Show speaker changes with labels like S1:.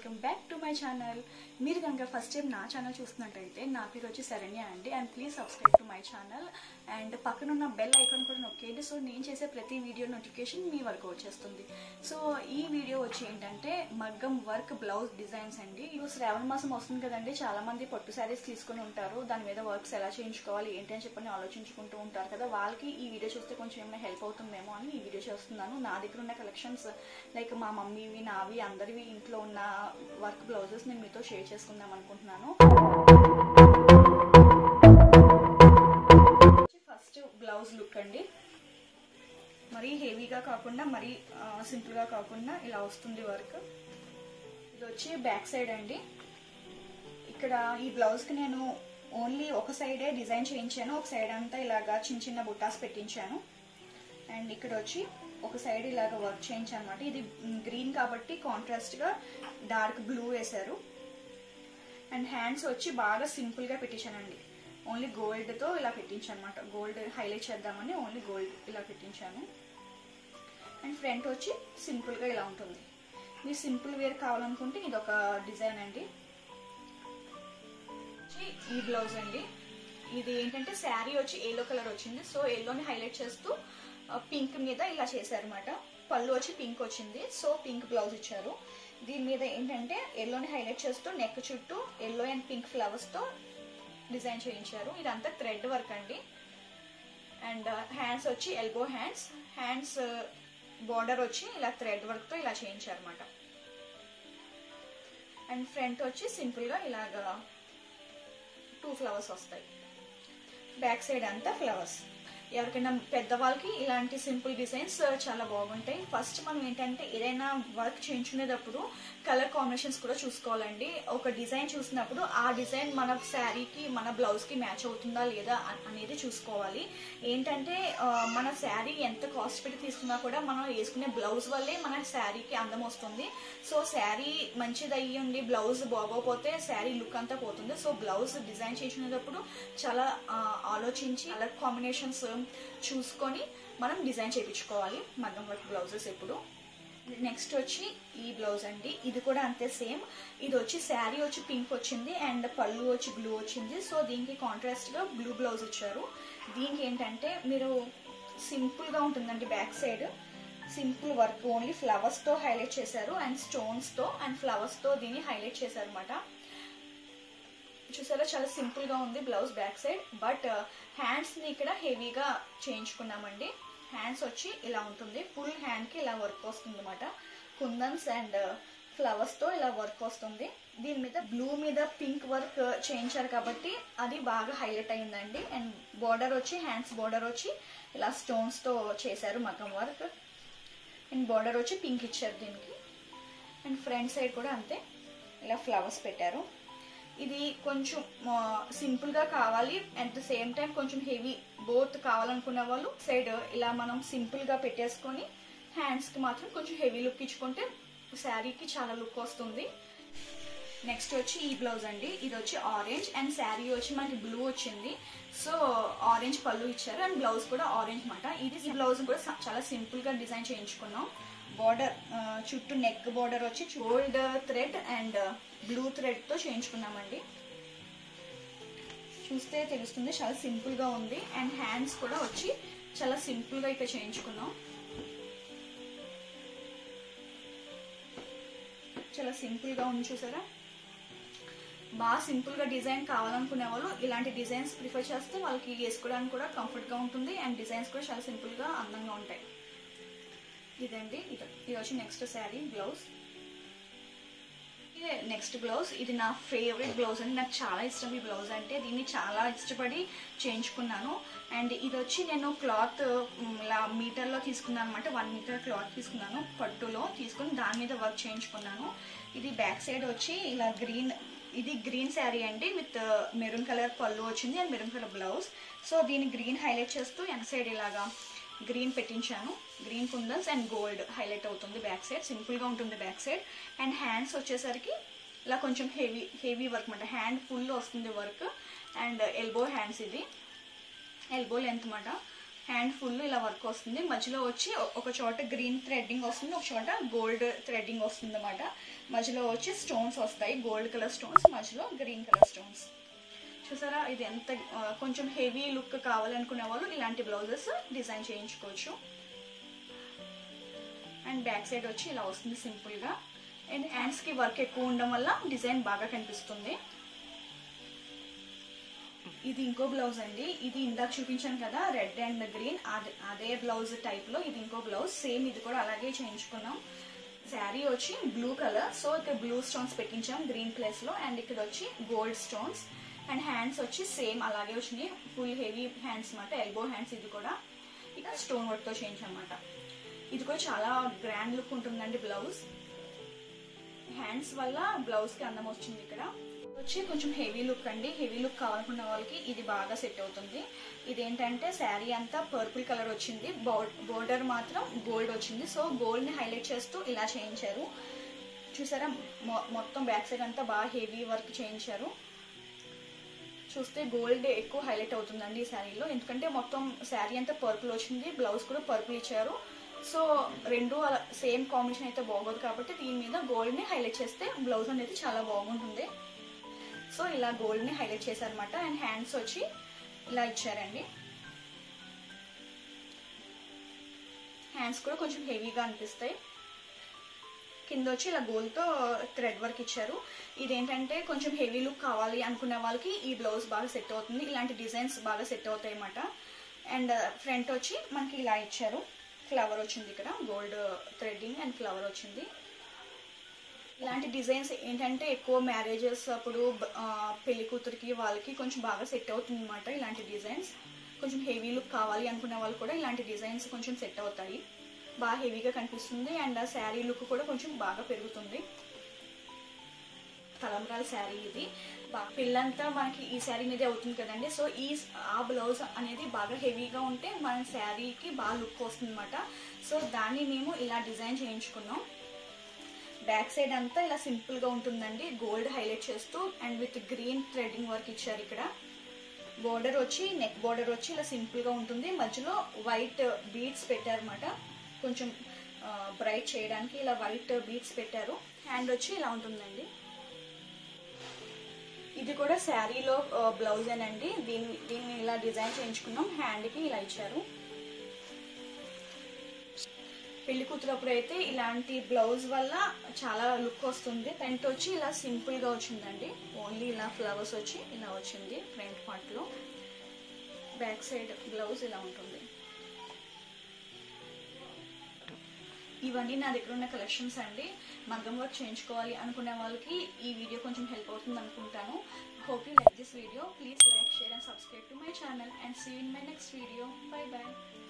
S1: welcome back to my channel మీరు కనుక first time నా ఛానల్ చూస్తున్నట్టయితే నా పేరు వచ్చి శరణ్య అండి and please subscribe to my channel and పక్కన ఉన్న బెల్ ఐకాన్ కూడా నొక్కేయండి సో నేను చేసే ప్రతి వీడియో నోటిఫికేషన్ మీ వరకు వచ్చేస్తుంది సో ఈ వీడియో వచ్చి ఏంటంటే మగ్గం వర్క్ బ్లౌజ్ డిజైన్స్ అండి ఇప్పుడు శ్రావణ మాసం వస్తుంది కదండి చాలా మంది పట్టు శారీస్ తీసుకొని ఉంటారు దాని మీద వర్క్స్ ఎలా చేయించుకోవాలి ఏంటి అని చెప్పని ఆలోచించుకుంటూ ఉంటారు కదా వాళ్ళకి ఈ వీడియో చూస్తే కొంచెం ఏమైనా హెల్ప్ అవుతుందేమో అని ఈ వీడియో చేస్తున్నాను నా దగ్గర ఉన్న కలెక్షన్స్ లైక్ మా మమ్మీవి నావి అందరివి ఇంట్లో ఉన్న వర్క్ బ్లౌజెస్ నేను మీతో షేర్ చేసుకుందాం అనుకుంటున్నాను ఫస్ట్ బ్లౌజ్ లుక్ అండి మరీ హెవీగా కాకుండా మరీ సింపుల్గా కాకుండా ఇలా వస్తుంది వర్క్ ఇది వచ్చి బ్యాక్ సైడ్ అండి ఇక్కడ ఈ బ్లౌజ్కి నేను ఓన్లీ ఒక సైడే డిజైన్ చేయించాను ఒక సైడ్ అంతా ఇలాగా చిన్న చిన్న బుట్టాస్ పెట్టించాను అండ్ ఇక్కడ వచ్చి ఒక సైడ్ ఇలాగ వర్క్ చేయించాను అనమాట ఇది గ్రీన్ కాబట్టి కాంట్రాస్ట్గా డార్క్ బ్లూ వేశారు అండ్ హ్యాండ్స్ వచ్చి బాగా సింపుల్గా పెట్టించానండి ఓన్లీ గోల్డ్తో ఇలా పెట్టించాను అనమాట గోల్డ్ హైలైట్ చేద్దామని ఓన్లీ గోల్డ్ ఇలా పెట్టించాను అండ్ ఫ్రంట్ వచ్చి సింపుల్గా ఇలా ఉంటుంది మీరు సింపుల్ వేర్ కావాలనుకుంటే ఇది ఒక డిజైన్ అండి ఈ బ్లౌజ్ అండి ఇది ఏంటంటే శారీ వచ్చి ఎల్లో కలర్ వచ్చింది సో ఎల్లోని హైలైట్ చేస్తూ పింక్ మీద ఇలా చేశారనమాట పళ్ళు వచ్చి పింక్ వచ్చింది సో పింక్ బ్లౌజ్ ఇచ్చారు దీని మీద ఏంటంటే ఎల్లోని హైలైట్ చేస్తూ నెక్ చుట్టూ ఎల్లో అండ్ పింక్ ఫ్లవర్స్తో డిజైన్ చేయించారు ఇదంతా థ్రెడ్ వర్క్ అండి అండ్ హ్యాండ్స్ వచ్చి ఎల్బో హ్యాండ్స్ హ్యాండ్స్ బార్డర్ వచ్చి ఇలా థ్రెడ్ వర్క్తో ఇలా చేయించారు అనమాట అండ్ ఫ్రంట్ వచ్చి సింపుల్గా ఇలాగా టూ ఫ్లవర్స్ వస్తాయి బ్యాక్ సైడ్ అంతా ఫ్లవర్స్ ఎవరికైనా పెద్దవాళ్ళకి ఇలాంటి సింపుల్ డిజైన్స్ చాలా బాగుంటాయి ఫస్ట్ మనం ఏంటంటే ఏదైనా వర్క్ చేయించుకునేటప్పుడు కలర్ కాంబినేషన్స్ కూడా చూసుకోవాలండి ఒక డిజైన్ చూసినప్పుడు ఆ డిజైన్ మన శారీకి మన బ్లౌజ్కి మ్యాచ్ అవుతుందా లేదా అనేది చూసుకోవాలి ఏంటంటే మన శారీ ఎంత కాస్ట్ పెట్టి తీసుకున్నా కూడా మనం వేసుకునే బ్లౌజ్ వల్లే మన శారీకి అందం వస్తుంది సో శారీ మంచిది అయ్యి ఉండి బ్లౌజ్ బాగోపోతే శారీ లుక్ అంతా పోతుంది సో బ్లౌజ్ డిజైన్ చేసినప్పుడు చాలా ఆలోచించి కలర్ కాంబినేషన్స్ చూసుకొని మనం డిజైన్ చేయించుకోవాలి మగ్గం వర్క్ బ్లౌజెస్ ఎప్పుడు నెక్స్ట్ వచ్చి ఈ బ్లౌజ్ అండి ఇది కూడా అంతే సేమ్ ఇది వచ్చి శారీ వచ్చి పింక్ వచ్చింది అండ్ పళ్ళు వచ్చి బ్లూ వచ్చింది సో దీనికి కాంట్రాస్ట్గా బ్లూ బ్లౌజ్ ఇచ్చారు దీనికి ఏంటంటే మీరు సింపుల్గా ఉంటుందండి back side simple work only ఫ్లవర్స్తో హైలైట్ చేశారు అండ్ స్టోన్స్తో అండ్ ఫ్లవర్స్తో దీన్ని హైలైట్ చేశారు అనమాట చూసారా చాలా సింపుల్గా ఉంది బ్లౌజ్ బ్యాక్ సైడ్ బట్ హ్యాండ్స్ని ఇక్కడ హెవీగా చేయించుకున్నామండి హ్యాండ్స్ వచ్చి ఇలా ఉంటుంది ఫుల్ హ్యాండ్కి ఇలా వర్క్ వస్తుంది అనమాట కుందన్స్ అండ్ ఫ్లవర్స్తో ఇలా వర్క్ వస్తుంది దీని మీద బ్లూ మీద పింక్ వర్క్ చేయించారు కాబట్టి అది బాగా హైలైట్ అయిందండి అండ్ బార్డర్ వచ్చి హ్యాండ్స్ బార్డర్ వచ్చి ఇలా స్టోన్స్తో చేశారు మగం వర్క్ అండ్ బార్డర్ వచ్చి పింక్ ఇచ్చారు దీనికి అండ్ ఫ్రంట్ సైడ్ కూడా అంతే ఇలా ఫ్లవర్స్ పెట్టారు ఇది కొంచెం సింపుల్గా కావాలి అట్ ద సేమ్ టైం కొంచెం హెవీ బోత్ కావాలనుకున్న వాళ్ళు సైడ్ ఇలా మనం సింపుల్గా పెట్టేసుకొని హ్యాండ్స్కి మాత్రం కొంచెం హెవీ లుక్ ఇచ్చుకుంటే శారీకి చాలా లుక్ వస్తుంది నెక్స్ట్ వచ్చి ఈ బ్లౌజ్ అండి ఇది వచ్చి ఆరెంజ్ అండ్ శారీ వచ్చి మనకి బ్లూ వచ్చింది సో ఆరెంజ్ పళ్ళు ఇచ్చారు అండ్ బ్లౌజ్ కూడా ఆరెంజ్ మాట ఇది ఈ బ్లౌజ్ కూడా చాలా సింపుల్గా డిజైన్ చేయించుకున్నాం బార్డర్ చుట్టూ నెక్ బార్డర్ వచ్చి గోల్డ్ థ్రెడ్ అండ్ బ్లూ థ్రెడ్తో చేయించుకున్నామండి చూస్తే తెలుస్తుంది చాలా సింపుల్గా ఉంది అండ్ హ్యాండ్స్ కూడా వచ్చి చాలా సింపుల్గా ఇక్కడ చేయించుకున్నాం చాలా సింపుల్గా ఉంది చూసారా బాగా సింపుల్గా డిజైన్ కావాలనుకునే వాళ్ళు ఇలాంటి డిజైన్స్ ప్రిఫర్ చేస్తే వాళ్ళకి వేసుకోవడానికి కూడా కంఫర్ట్గా ఉంటుంది అండ్ డిజైన్స్ కూడా చాలా సింపుల్గా అందంగా ఉంటాయి ఇదండి ఇది ఇది వచ్చి నెక్స్ట్ శారీ బ్లౌజ్ ఇదే నెక్స్ట్ బ్లౌజ్ ఇది నా ఫేవరెట్ బ్లౌజ్ అండి నాకు చాలా ఇష్టం ఈ బ్లౌజ్ అంటే దీన్ని చాలా ఇష్టపడి చేయించుకున్నాను అండ్ ఇది వచ్చి నేను క్లాత్ ఇలా మీటర్లో తీసుకున్నాను అనమాట వన్ మీటర్ క్లాత్ తీసుకున్నాను పట్టులో తీసుకుని దాని మీద వర్క్ చేయించుకున్నాను ఇది బ్యాక్ సైడ్ వచ్చి ఇలా గ్రీన్ ఇది గ్రీన్ శారీ అండి విత్ మెరూన్ కలర్ పళ్ళు వచ్చింది and maroon colour blouse so దీన్ని గ్రీన్ హైలైట్ చేస్తూ వెనక సైడ్ ఇలాగా గ్రీన్ పెట్టించాను green kundans and gold highlight అవుతుంది బ్యాక్ సైడ్ సింపుల్గా ఉంటుంది బ్యాక్ సైడ్ అండ్ హ్యాండ్స్ వచ్చేసరికి ఇలా కొంచెం హెవీ హెవీ వర్క్ అనమాట హ్యాండ్ ఫుల్ వస్తుంది వర్క్ అండ్ ఎల్బో హ్యాండ్స్ ఇది ఎల్బో లెంత్ అనమాట హ్యాండ్ ఫుల్ ఇలా వర్క్ వస్తుంది మధ్యలో వచ్చి ఒక చోట గ్రీన్ థ్రెడ్డింగ్ వస్తుంది ఒక చోట గోల్డ్ థ్రెడ్డింగ్ వస్తుంది అనమాట మధ్యలో వచ్చి స్టోన్స్ వస్తాయి గోల్డ్ కలర్ స్టోన్స్ మధ్యలో గ్రీన్ కలర్ స్టోన్స్ చూసారా ఇది ఎంత ఆ, కొంచెం హెవీ లుక్ కావాలనుకునే వాళ్ళు ఇలాంటి బ్లౌజెస్ డిజైన్ చేయించుకోవచ్చు అండ్ బ్యాక్ సైడ్ వచ్చి ఇలా వస్తుంది సింపుల్గా అండ్ హ్యాండ్స్కి వర్క్ ఎక్కువ ఉండడం వల్ల డిజైన్ బాగా కనిపిస్తుంది ఇది ఇంకో బ్లౌజ్ అండి ఇది ఇందాక చూపించాను కదా రెడ్ అండ్ గ్రీన్ అదే అదే బ్లౌజ్ టైప్ లో ఇది ఇంకో బ్లౌజ్ సేమ్ ఇది కూడా అలాగే చేయించుకున్నాం శారీ వచ్చి బ్లూ కలర్ సో ఇక్కడ బ్లూ స్టోన్స్ పెట్టించాం గ్రీన్ ప్లేస్ లో అండ్ ఇక్కడ వచ్చి గోల్డ్ స్టోన్స్ అండ్ హ్యాండ్స్ వచ్చి సేమ్ అలాగే వచ్చినాయి ఫుల్ హెవీ హ్యాండ్స్ అనమాట ఎల్బో హ్యాండ్స్ ఇది కూడా ఇక స్టోన్ వర్క్ తో చేయించనమాట ఇది కూడా చాలా గ్రాండ్ లుక్ ఉంటుందండి బ్లౌజ్ హ్యాండ్స్ వల్ల బ్లౌజ్ కి అందం వచ్చింది ఇక్కడ వచ్చి కొంచెం హెవీ లుక్ అండి హెవీ లుక్ కావాలనుకున్న వాళ్ళకి ఇది బాగా సెట్ అవుతుంది ఇదేంటంటే శారీ అంతా పర్పుల్ కలర్ వచ్చింది బోర్డర్ మాత్రం గోల్డ్ వచ్చింది సో గోల్డ్ ని హైలైట్ చేస్తూ ఇలా చేయించారు చూసారా మొ- మొత్తం బ్యాక్ సైడ్ అంతా బాగా హెవీ వర్క్ చేయించారు చూస్తే గోల్డ్ ఎక్కువ హైలైట్ అవుతుందండి ఈ శారీలో ఎందుకంటే మొత్తం శారీ అంతా పర్పుల్ వచ్చింది బ్లౌజ్ కూడా పర్పుల్ ఇచ్చారు సో రెండు అలా సేమ్ కాంబినేషన్ అయితే బాగోదు కాబట్టి దీని మీద గోల్డ్ ని హైలైట్ చేస్తే బ్లౌజ్ అనేది చాలా బాగుంటుంది సో ఇలా గోల్డ్ ని హైలైట్ చేశారనమాట అండ్ హ్యాండ్స్ వచ్చి ఇలా ఇచ్చారండి హ్యాండ్స్ కూడా కొంచెం హెవీగా అనిపిస్తాయి కింద వచ్చి ఇలా గోల్డ్తో థ్రెడ్ వర్క్ ఇచ్చారు ఇదేంటంటే కొంచెం హెవీ లుక్ కావాలి అనుకునే వాళ్ళకి ఈ బ్లౌజ్ బాగా సెట్ అవుతుంది ఇలాంటి డిజైన్స్ బాగా సెట్ అవుతాయి అన్నమాట అండ్ ఫ్రంట్ వచ్చి మనకి ఇలా ఇచ్చారు ఫ్లవర్ వచ్చింది ఇక్కడ గోల్డ్ థ్రెడ్డింగ్ అండ్ ఫ్లవర్ వచ్చింది ఇలాంటి డిజైన్స్ ఏంటంటే ఎక్కువ మ్యారేజెస్ అప్పుడు ఆ, పెళ్లి కూతురికి వాళ్ళకి కొంచెం బాగా సెట్ అవుతుంది అనమాట ఇలాంటి డిజైన్స్ కొంచెం హెవీ లుక్ కావాలి అనుకునే వాళ్ళు కూడా ఇలాంటి డిజైన్స్ కొంచెం సెట్ అవుతాయి బాగా హెవీగా కనిపిస్తుంది అండ్ ఆ శారీ లుక్ కూడా కొంచెం బాగా పెరుగుతుంది తలంబ్రాల శారీ ఇది బా- పిల్లంతా మనకి ఈ శారీ మీదే అవుతుంది కదండి సో ఈ ఆ బ్లౌజ్ అనేది బాగా హెవీగా ఉంటే మన శారీకి బాగా లుక్ వస్తుంది అనమాట సో దాన్ని మేము ఇలా డిజైన్ చేయించుకున్నాం బ్యాక్ సైడ్ అంతా ఇలా సింపుల్ గా ఉంటుందండి గోల్డ్ హైలైట్ చేస్తూ and with green threading work ఇచ్చారు ఇక్కడ బోర్డర్ వచ్చి నెక్ బోర్డర్ వచ్చి ఇలా సింపుల్ గా ఉంటుంది మధ్యలో వైట్ బీడ్స్ పెట్టారన్నమాట కొంచెం బ్రైట్ చేయడానికి ఇలా వైట్ బీడ్స్ పెట్టారు హ్యాండ్ వచ్చి ఇలా ఉంటుందండి ఇది కూడా శారీలో బ్లౌజేనండి దీన్ని దీన్ని ఇలా డిజైన్ చేయించుకున్నాం హ్యాండ్కి ఇలా ఇచ్చారు పెళ్లి కూతురప్పుడు అయితే ఇలాంటి బ్లౌజ్ వల్ల చాలా లుక్ వస్తుంది ఫ్రంట్ వచ్చి ఇలా సింపుల్ గా వచ్చిందండి ఓన్లీ ఇలా ఫ్లవర్స్ వచ్చి ఇలా వచ్చింది ఫ్రంట్ పార్ట్ లో బ్యాక్ సైడ్ బ్లౌజ్ ఇలా ఉంటుంది ఇవన్నీ నా దగ్గర ఉన్న కలెక్షన్స్ అండి మగ్గం వర్క్ చేయించుకోవాలి అనుకునే వాళ్ళకి ఈ వీడియో కొంచెం హెల్ప్ అవుతుంది అనుకుంటాను hope you like this video please like share and subscribe to my channel and see in my next video bye bye